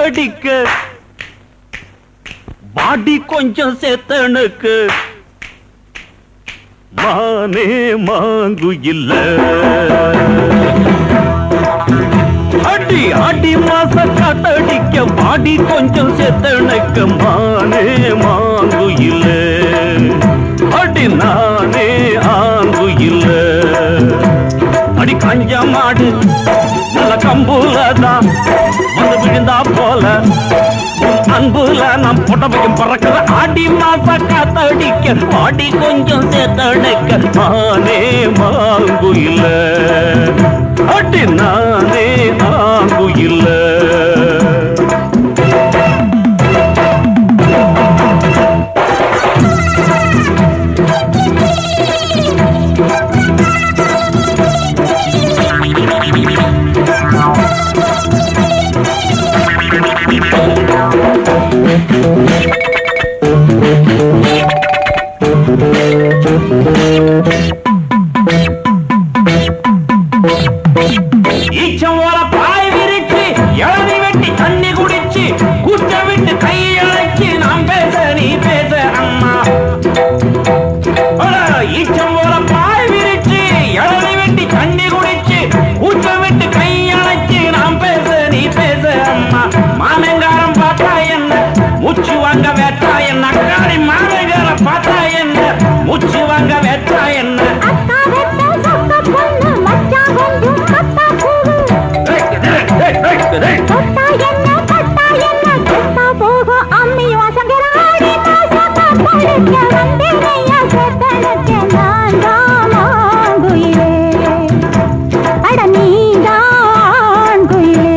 காத்தடிக்க வாடி கொஞ்சம் சேத்தனுக்கு மானே மாங்கு இல்ல அடி அடி மாச காத்தடிக்க வாடி கொஞ்சம் சேத்தனுக்கு மானே மாங்கு இல்ல அடி நானே ஆங்கு இல்ல அடி கஞ்ச மாடு நல்ல கம்புல தான் வந்து விழுந்தா போல உன் அன்புல நாம் புடவையும் பறக்கிற ஆடி மாச காத்தடிக்க ஆடி கொஞ்சம் சேர்த்தடைக்க நானே மாங்கு இல்ல அடி நானே மாங்கு இல்ல ஈச்சம் போல பாய் விரிச்சு இளநி வெட்டி தண்ணி குடிச்சு கூச்ச விட்டு கையழைச்சு நாம் பேச நீ பேச அம்மா அட, ஈச்சம் போல பாய் விரிச்சு இளநி வெட்டி தண்ணி குடிச்சு கூச்ச விட்டு கையழைச்சு நாம் பேச நீ பேச அம்மா மாமங்காரம் பார்த்தா என்ன மூச்சு வாங்க வேட்டா என்ன அக்காடி மாமங்காரம் பார்த்தா என்ன மூச்சு வாங்க வேட்டா என்ன அக்கா வெட்ட சொக்க பொண்ணு மச்சான் கொஞ்சம் கத்தா பூவு தொட்டா என்ன தொட்டா என்ன தொட்டா போகும் அம்மி வாசங்கர ஆடி மாசமா படுக்க வந்தேனையா செத்தனுக்கு நான் தான் குயிலே அட நீதான் குயிலே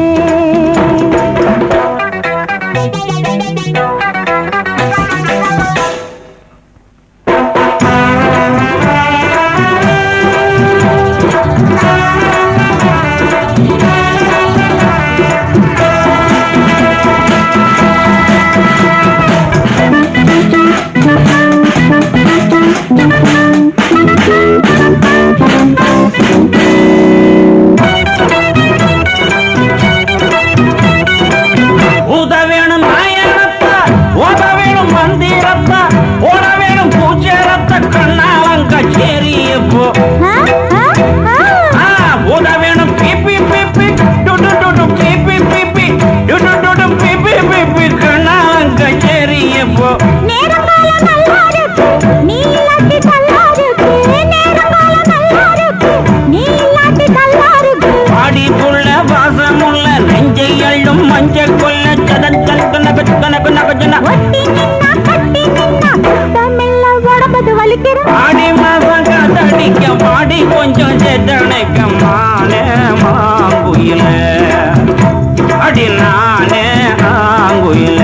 ஊத வேணும் நாயனத்தா ஓத வேணும் மந்திரத்தா ஓட வேணும் பூஜரத்த கண்ணாலங்க சேரி இப்போ ஆ ஆ ஆ ஆ, ஊத வேணும் பிபி பிபி டுடு டுடு பிபி பிபி டுடு டுடு பிபி பிபி கண்ணாலங்க சேரி இப்போ நேரங்காலம் நல்லா இருக்கு நீ இல்லாட்டி நல்லா இருக்கு நேரங்காலம் நல்லா இருக்கு நீ இல்லாட்டி நல்லா இருக்கு பாடி புள்ள வாசமுள்ள நெஞ்சை அள்ளும் மஞ்ச கொல்ல சதன் கணக்கு நகச்சு கணக்கு நகச்சுன ஒட்டி நின்னா கட்டி நின்னா தமிழ்ல உடம்பது வலிக்கிற ஆடி மாசம் காத்தடிக்க பாடி கொஞ்சம் செத்தனைக்க மானே மாங்குயில அடி நானே ஆங்குயில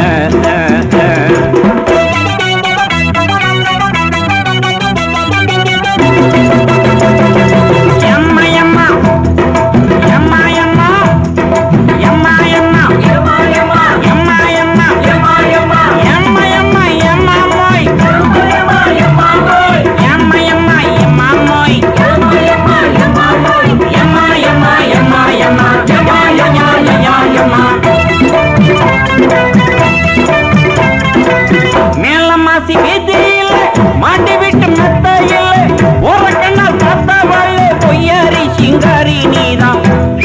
எம்மா எம்மா எம்மா எம்மா எம்மா எம்மா எம்மா எம்மா எம்மா எம்மா எம்மா எம்மா எம்மா எம்மா எம்மா மோய் எம்மா எம்மா மோய் எம்மா எம்மா எம்மா மோய் எம்மா எம்மா எம்மா மோய் எம்மா எம்மா எம்மா எம்மா எம்மா எம்மா எம்மா மேல மாசி வீதியில மாட்டி விட்டு மெத்த இல்ல ஒரு கண்ணால் பார்த்தா வாழ பொய்யாரி சிங்காரி நீதான்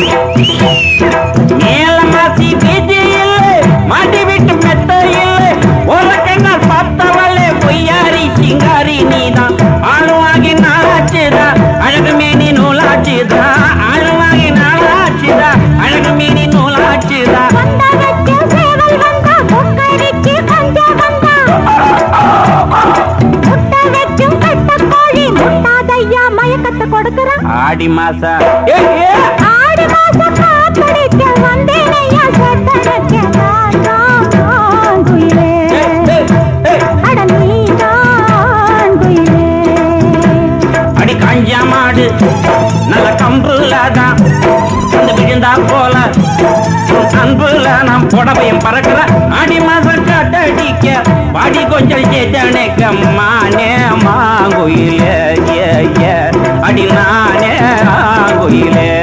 மேல மாசி வீதியில மாட்டி விட்டு மெத்த இல்ல ஒரு கண்ணால் பார்த்தா வாழ பொய்யாரி சிங்காரி நீதான் ஆளுவாகி நாளாச்சுதா அழகு மேனி நூலாச்சுதா ஆளுவாகி நாளாச்சுதா அழகு மேனி நூலாச்சுதா வந்த வச்ச சேவல் வந்தா கொக்கரிக்கு கஞ்ச வந்தா முட்டை வச்சும் கட்ட கோழி முட்டாதையா மயக்கத்தை கொடுக்கறான் ஆடி மாசா ஏ ஏ ஆடி மாசம் காத்தடிக்க வந்தேனையா செத்தனுக்கு நான் தான் குயிலே அட நீதான் குயிலே அடி காஞ்சா மாடு நல்ல கம்புல தான் வந்து விழுந்தா போல உன் அன்புல நாம் புடவையும் பறக்கிற அடி மாசம் காட்டடிக்க பாடி கொஞ்சம் சேத்தனைக்க மானே மாங்குயிலே ஏ ஏ அடி நானே ஆங்குயிலே